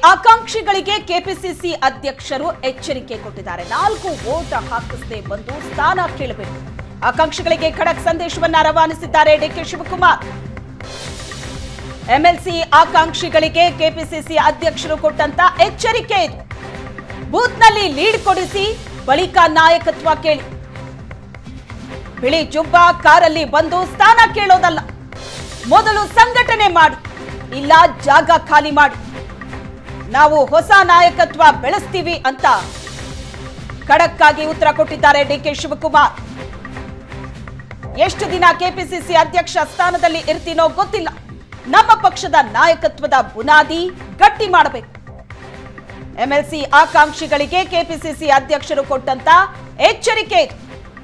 ಆಕಾಂಕ್ಷಿಗಳಿಗೆ KPCC ಅಧ್ಯಕ್ಷರು ಎಚ್ಚರಿಕೆ ಕೊಟ್ಟಿದ್ದಾರೆ ನಾಲ್ಕು ವೋಟ್ ಹಾಕಿಸದೆ ಬಂದು ಸ್ಥಾನ ಕೇಳಬೇಕು ಆಕಾಂಕ್ಷಿಗಳಿಗೆ ಖಡಕ್ ಸಂದೇಶವನ್ನ ರವಾನಿಸಿದ್ದಾರೆ ಡಿಕೆ ಶಿವಕುಮಾರ್ ಎಂಎಲ್ಸಿ ಆಕಾಂಕ್ಷಿಗಳಿಗೆ ಕೆಪಿಸಿಸಿ ಅಧ್ಯಕ್ಷರು ಕೊಟ್ಟಂತ ಎಚ್ಚರಿಕೆ ಇದು ಬೂತ್ನಲ್ಲಿ ಲೀಡ್ ಕೊಡಿಸಿ ಬಳಿಕ ನಾಯಕತ್ವ ಕೇಳಿ ಬಿಳಿ ಜುಬ್ಬ ಕಾರಲ್ಲಿ ಬಂದು ಸ್ಥಾನ ಕೇಳೋದಲ್ಲ ಮೊದಲು ಸಂಘಟನೆ ಮಾಡಿ ಇಲ್ಲ ಜಾಗ ಖಾಲಿ ಮಾಡಿ ನಾವು ಹೊಸ ನಾಯಕತ್ವ ಬೆಳೆಸ್ತೀವಿ ಅಂತ ಖಡಕ್ ಆಗಿ ಉತ್ತರ ಕೊಟ್ಟಿದ್ದಾರೆ ಡಿಕೆ ಶಿವಕುಮಾರ್ ಎಷ್ಟು ದಿನ ಕೆಪಿಸಿಸಿ ಅಧ್ಯಕ್ಷ ಸ್ಥಾನದಲ್ಲಿ ಇರ್ತೀನೋ ಗೊತ್ತಿಲ್ಲ ನಮ್ಮ ಪಕ್ಷದ ನಾಯಕತ್ವದ ಬುನಾದಿ ಗಟ್ಟಿ ಮಾಡಬೇಕು ಎಂಎಲ್ಸಿ ಆಕಾಂಕ್ಷಿಗಳಿಗೆ ಕೆಪಿಸಿಸಿ ಅಧ್ಯಕ್ಷರು ಕೊಟ್ಟಂತ ಎಚ್ಚರಿಕೆ ಇದು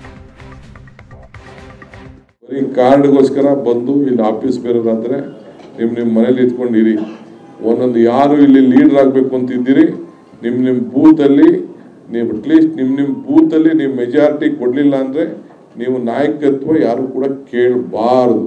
ಬರೀ ಕಾರ್ಡ್ಗೋಸ್ಕರ ಬಂದು ಇಲ್ಲಿ ಆಫೀಸ್ ಬೇರೆಯವ್ರಾದ್ರೆ ನಿಮ್ಮ ನಿಮ್ಮ ಮನೇಲಿ ಇದ್ಕೊಂಡಿರಿ ಒಂದೊಂದು ಯಾರು ಇಲ್ಲಿ ಲೀಡರ್ ಆಗಬೇಕು ಅಂತಿದ್ದೀರಿ ನಿಮ್ಮ ನಿಮ್ಮ ಬೂತಲ್ಲಿ ನೀವು ಅಟ್ಲೀಸ್ಟ್ ನಿಮ್ಮ ನಿಮ್ಮ ಬೂತಲ್ಲಿ ನೀವು ಮೆಜಾರಿಟಿ ಕೊಡಲಿಲ್ಲ ಅಂದರೆ ನೀವು ನಾಯಕತ್ವ ಯಾರು ಕೂಡ ಕೇಳಬಾರದು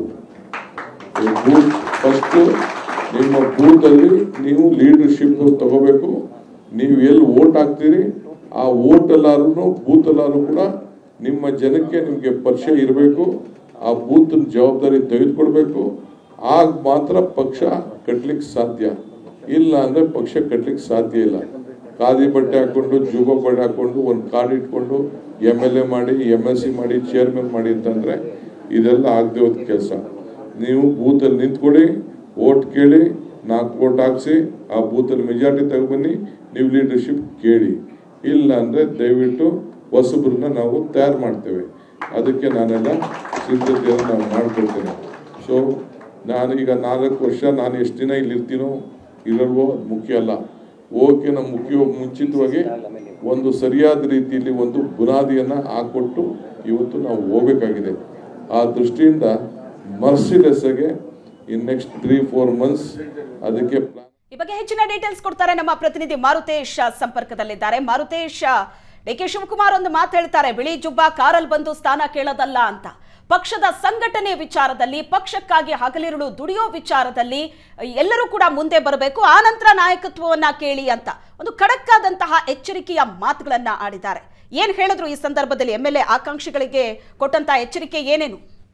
ಬೂತ್ ಫಸ್ಟು ನಿಮ್ಮ ಬೂತಲ್ಲಿ ನೀವು ಲೀಡರ್ಶಿಪ್ ತಗೋಬೇಕು ನೀವು ಎಲ್ಲಿ ಓಟ್ ಹಾಕ್ತೀರಿ ಆ ಓಟ್ ಎಲ್ಲಾರು ಬೂತ್ ಎಲ್ಲಾರು ಕೂಡ ನಿಮ್ಮ ಜನಕ್ಕೆ ನಿಮಗೆ ಪರಿಚಯ ಇರಬೇಕು ಆ ಬೂತ್ ಜವಾಬ್ದಾರಿ ತೆಗೆದುಕೊಡ್ಬೇಕು ಆಗ ಮಾತ್ರ ಪಕ್ಷ ಕಟ್ಲಿಕ್ಕೆ ಸಾಧ್ಯ ಇಲ್ಲ ಅಂದ್ರೆ ಪಕ್ಷ ಕಟ್ಲಿಕ್ಕೆ ಸಾಧ್ಯ ಇಲ್ಲ ಖಾದಿ ಬಟ್ಟೆ ಹಾಕೊಂಡು ಜೂಬ ಬಟ್ಟೆ ಹಾಕೊಂಡು ಒಂದು ಕಾರ್ಡ್ ಇಟ್ಕೊಂಡು ಎಮ್ ಎಲ್ ಎ ಮಾಡಿ ಎಮ್ ಎಲ್ ಸಿ ಮಾಡಿ ಚೇರ್ಮನ್ ಮಾಡಿ ಅಂತಂದ್ರೆ ಇದೆಲ್ಲ ಆಗದೆ ಹೋದ ಕೆಲಸ ನೀವು ಬೂತಲ್ಲಿ ನಿಂತ್ಕೊಳ್ಳಿ ಓಟ್ ಕೇಳಿ ನಾಲ್ಕು ಓಟ್ ಹಾಕ್ಸಿ ಆ ಬೂತಲ್ಲಿ ಮೆಜಾರಿಟಿ ತಗೊಬನ್ನಿ ನೀವು ಲೀಡರ್ಶಿಪ್ ಕೇಳಿ ಇಲ್ಲ ಅಂದರೆ ದಯವಿಟ್ಟು ಹೊಸಬ್ರನ್ನ ನಾವು ತಯಾರು ಮಾಡ್ತೇವೆ ಅದಕ್ಕೆ ನಾನೆಲ್ಲ ಸಿದ್ಧತೆಯನ್ನು ನಾವು ಮಾಡ್ಕೊಳ್ತೇನೆ ಸೊ ನಾನು ಈಗ ನಾಲ್ಕು ವರ್ಷ ನಾನು ಎಷ್ಟು ದಿನ ಇಲ್ಲಿ ಇರ್ತೀನೋ ಇರಲ್ವೋ ಅದು ಮುಖ್ಯ ಅಲ್ಲ ಓಕೆ ನಮ್ಮ ಮುಖ್ಯ ಮುಂಚಿತವಾಗಿ ಒಂದು ಸರಿಯಾದ ರೀತಿಯಲ್ಲಿ ಒಂದು ಬುನಾದಿಯನ್ನು ಹಾಕೊಟ್ಟು ಇವತ್ತು ನಾವು ಹೋಗ್ಬೇಕಾಗಿದೆ ಆ ದೃಷ್ಟಿಯಿಂದ ಮರ್ಸಿಲೆಸ್ಗೆ in next three four months ಅದಕ್ಕೆ ಪ್ಲಾನ್ ಈ ಬಗ್ಗೆ ಹೆಚ್ಚಿನ ಡೀಟೇಲ್ಸ್ ಕೊಡ್ತಾರೆ ನಮ್ಮ ಪ್ರತಿನಿಧಿ ಮಾರುತೇಶ್ ಸಂಪರ್ಕದಲ್ಲಿದ್ದಾರೆ ಮಾರುತೇಶ್ ಡಿಕೆ ಶಿವಕುಮಾರ್ ಒಂದು ಮಾತು ಹೇಳ್ತಾರೆ ಬಿಳಿ ಜುಬ್ಬ ಕಾರಲ್ಲಿ ಬಂದು ಸ್ಥಾನ ಕೇಳೋದಲ್ಲ ಅಂತ ಪಕ್ಷದ ಸಂಘಟನೆ ವಿಚಾರದಲ್ಲಿ ಪಕ್ಷಕ್ಕಾಗಿ ಹಗಲಿರುಳು ದುಡಿಯೋ ವಿಚಾರದಲ್ಲಿ ಎಲ್ಲರೂ ಕೂಡ ಮುಂದೆ ಬರಬೇಕು ಆ ನಂತರ ನಾಯಕತ್ವವನ್ನ ಕೇಳಿ ಅಂತ ಒಂದು ಖಡಕ್ ಆದಂತಹ ಎಚ್ಚರಿಕೆಯ ಮಾತುಗಳನ್ನ ಆಡಿದ್ದಾರೆ ಏನ್ ಹೇಳಿದ್ರು ಈ ಸಂದರ್ಭದಲ್ಲಿ ಎಂ ಎಲ್ ಎ ಆಕಾಂಕ್ಷಿಗಳಿಗೆ ಕೊಟ್ಟಂತ ಎಚ್ಚರಿಕೆ ಏನೇನು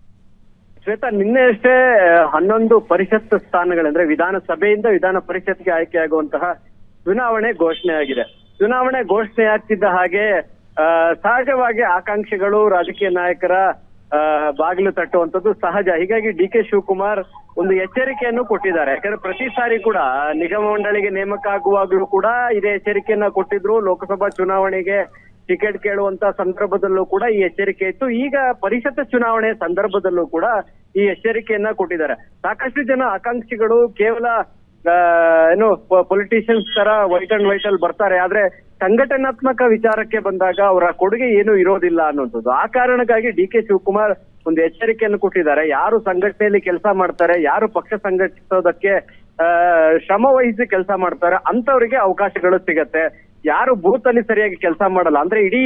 ಶ್ವೇತಾ ನಿನ್ನೆ ಅಷ್ಟೇ ಹನ್ನೊಂದು ಪರಿಷತ್ ಸ್ಥಾನಗಳಂದ್ರೆ ವಿಧಾನಸಭೆಯಿಂದ ವಿಧಾನ ಪರಿಷತ್ಗೆ ಆಯ್ಕೆಯಾಗುವಂತಹ ಚುನಾವಣೆ ಘೋಷಣೆ ಆಗಿದೆ ಚುನಾವಣೆ ಘೋಷಣೆ ಆಗ್ತಿದ್ದ ಹಾಗೆ ಆ, ಸಹಜವಾಗಿ ಆಕಾಂಕ್ಷಿಗಳು ರಾಜಕೀಯ ನಾಯಕರ ಆ, ಬಾಗಿಲು ತಟ್ಟುವಂಥದ್ದು ಸಹಜ ಹೀಗಾಗಿ ಡಿ ಕೆ ಶಿವಕುಮಾರ್ ಒಂದು ಎಚ್ಚರಿಕೆಯನ್ನು ಕೊಟ್ಟಿದ್ದಾರೆ ಯಾಕಂದ್ರೆ ಪ್ರತಿ ಸಾರಿ ಕೂಡ ನಿಗಮ ಮಂಡಳಿಗೆ ನೇಮಕ ಆಗುವಾಗಲೂ ಕೂಡ ಇದೇ ಎಚ್ಚರಿಕೆಯನ್ನ ಕೊಟ್ಟಿದ್ರು ಲೋಕಸಭಾ ಚುನಾವಣೆಗೆ ಟಿಕೆಟ್ ಕೇಳುವಂತ ಸಂದರ್ಭದಲ್ಲೂ ಕೂಡ ಈ ಎಚ್ಚರಿಕೆ ಇತ್ತು ಈಗ ಪರಿಷತ್ ಚುನಾವಣೆ ಸಂದರ್ಭದಲ್ಲೂ ಕೂಡ ಈ ಎಚ್ಚರಿಕೆಯನ್ನ ಕೊಟ್ಟಿದ್ದಾರೆ ಸಾಕಷ್ಟು ಜನ ಆಕಾಂಕ್ಷಿಗಳು ಕೇವಲ ಆ, ಏನು ಪೊಲಿಟಿಷಿಯನ್ಸ್ ತರ ವೈಟ್ ಅಂಡ್ ವೈಟ್ ಅಲ್ಲಿ ಬರ್ತಾರೆ ಆದ್ರೆ ಸಂಘಟನಾತ್ಮಕ ವಿಚಾರಕ್ಕೆ ಬಂದಾಗ ಅವರ ಕೊಡುಗೆ ಏನು ಇರೋದಿಲ್ಲ ಅನ್ನುವಂಥದ್ದು ಆ ಕಾರಣಕ್ಕಾಗಿ ಡಿ ಕೆ ಶಿವಕುಮಾರ್ ಒಂದು ಎಚ್ಚರಿಕೆಯನ್ನು ಕೊಟ್ಟಿದ್ದಾರೆ ಯಾರು ಸಂಘಟನೆಯಲ್ಲಿ ಕೆಲಸ ಮಾಡ್ತಾರೆ ಯಾರು ಪಕ್ಷ ಸಂಘಟಿಸೋದಕ್ಕೆ ಆ, ಶ್ರಮ ವಹಿಸಿ ಕೆಲಸ ಮಾಡ್ತಾರೆ ಅಂತವರಿಗೆ ಅವಕಾಶಗಳು ಸಿಗತ್ತೆ ಯಾರು ಬೂತ್ ಅಲ್ಲಿ ಸರಿಯಾಗಿ ಕೆಲಸ ಮಾಡಲ್ಲ ಅಂದ್ರೆ ಇಡೀ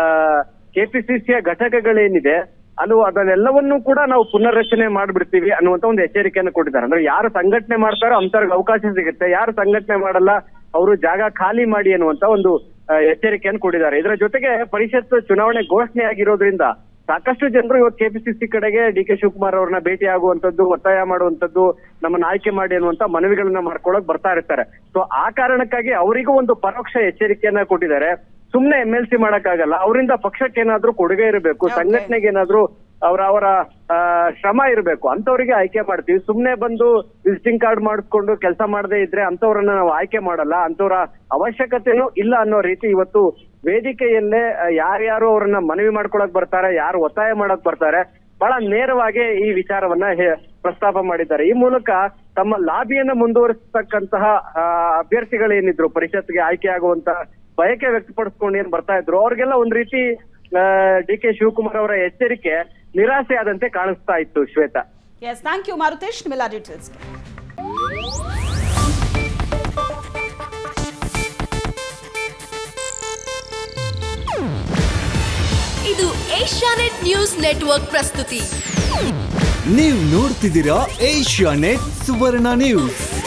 ಕೆಪಿಸಿಸಿಯ ಘಟಕಗಳೇನಿದೆ ಅದು ಅದನ್ನೆಲ್ಲವನ್ನೂ ಕೂಡ ನಾವು ಪುನರ್ರಚನೆ ಮಾಡ್ಬಿಡ್ತೀವಿ ಅನ್ನುವಂತ ಒಂದು ಎಚ್ಚರಿಕೆಯನ್ನು ಕೊಟ್ಟಿದ್ದಾರೆ ಅಂದ್ರೆ ಯಾರು ಸಂಘಟನೆ ಮಾಡ್ತಾರೋ ಅಂತವ್ರಿಗೆ ಅವಕಾಶ ಸಿಗುತ್ತೆ ಯಾರು ಸಂಘಟನೆ ಮಾಡಲ್ಲ ಅವರು ಜಾಗ ಖಾಲಿ ಮಾಡಿ ಅನ್ನುವಂತ ಒಂದು ಆ, ಎಚ್ಚರಿಕೆಯನ್ನು ಕೊಟ್ಟಿದ್ದಾರೆ ಇದರ ಜೊತೆಗೆ ಪರಿಷತ್ ಚುನಾವಣೆ ಘೋಷಣೆ ಆಗಿರೋದ್ರಿಂದ ಸಾಕಷ್ಟು ಜನರು ಇವತ್ತು ಕೆಪಿಸಿಸಿ ಕಡೆಗೆ ಡಿ ಕೆ ಶಿವಕುಮಾರ್ ಅವ್ರನ್ನ ಭೇಟಿ ಆಗುವಂತದ್ದು ಒತ್ತಾಯ ಮಾಡುವಂತದ್ದು ನಮ್ಮನ್ನ ಆಯ್ಕೆ ಮಾಡಿ ಅನ್ನುವಂತ ಮನವಿಗಳನ್ನ ಮಾಡ್ಕೊಳಕ್ ಬರ್ತಾ ಇರ್ತಾರೆ ಸೊ ಆ ಕಾರಣಕ್ಕಾಗಿ ಅವರಿಗೂ ಒಂದು ಪರೋಕ್ಷ ಎಚ್ಚರಿಕೆಯನ್ನ ಕೊಟ್ಟಿದ್ದಾರೆ ಸುಮ್ನೆ ಎಂ ಎಲ್ ಸಿ ಮಾಡಕ್ಕಾಗಲ್ಲ ಅವರಿಂದ ಪಕ್ಷಕ್ಕೆ ಏನಾದ್ರೂ ಕೊಡುಗೆ ಇರಬೇಕು Okay. ಸಂಘಟನೆಗೆ ಏನಾದ್ರೂ ಅವರ ಅವರ ಆ, ಶ್ರಮ ಇರಬೇಕು ಅಂತವರಿಗೆ ಆಯ್ಕೆ ಮಾಡ್ತೀವಿ ಸುಮ್ನೆ ಬಂದು ವಿಸಿಟಿಂಗ್ ಕಾರ್ಡ್ ಮಾಡಿಸ್ಕೊಂಡು ಕೆಲಸ ಮಾಡದೇ ಇದ್ರೆ ಅಂತವ್ರನ್ನ ನಾವು ಆಯ್ಕೆ ಮಾಡಲ್ಲ ಅಂತವ್ರ ಅವಶ್ಯಕತೆನೂ ಇಲ್ಲ ಅನ್ನೋ ರೀತಿ ಇವತ್ತು ವೇದಿಕೆಯಲ್ಲೇ ಆ, ಯಾರ್ಯಾರು ಅವರನ್ನ ಮನವಿ ಮಾಡ್ಕೊಳಕ್ ಬರ್ತಾರೆ ಯಾರು ಒತ್ತಾಯ ಮಾಡಕ್ ಬರ್ತಾರೆ ಬಹಳ ನೇರವಾಗಿ ಈ ವಿಚಾರವನ್ನ ಹೇ- ಪ್ರಸ್ತಾಪ ಮಾಡಿದ್ದಾರೆ ಈ ಮೂಲಕ ತಮ್ಮ ಲಾಬಿಯನ್ನ ಮುಂದುವರಿಸತಕ್ಕಂತಹ ಆ, ಅಭ್ಯರ್ಥಿಗಳೇನಿದ್ರು ಪರಿಷತ್ಗೆ ಆಯ್ಕೆ ಆಗುವಂತ ಬಯಕೆ ವ್ಯಕ್ತಪಡಿಸ್ಕೊಂಡು ಏನ್ ಬರ್ತಾ ಇದ್ರು ಅವ್ರಿಗೆಲ್ಲ ಒಂದ್ ರೀತಿ ಡಿ ಕೆ ಶಿವಕುಮಾರ್ ಅವರ ಎಚ್ಚರಿಕೆ ನಿರಾಸೆ ಆದಂತೆ ಕಾಣಿಸ್ತಾ ಇತ್ತು Shweta S thank you Marutesh ನಿಮ್ಮೆಲ್ಲ ಡೀಟೇಲ್ಸ್ಗೆ ಇದು ಏಷ್ಯಾನೆಟ್ ನ್ಯೂಸ್ ನೆಟ್ವರ್ಕ್ ಪ್ರಸ್ತುತಿ ನೀವು ನೋಡ್ತಿದ್ದೀರಾ ಏಷ್ಯಾ ನೆಟ್ ಸುವರ್ಣ ನ್ಯೂಸ್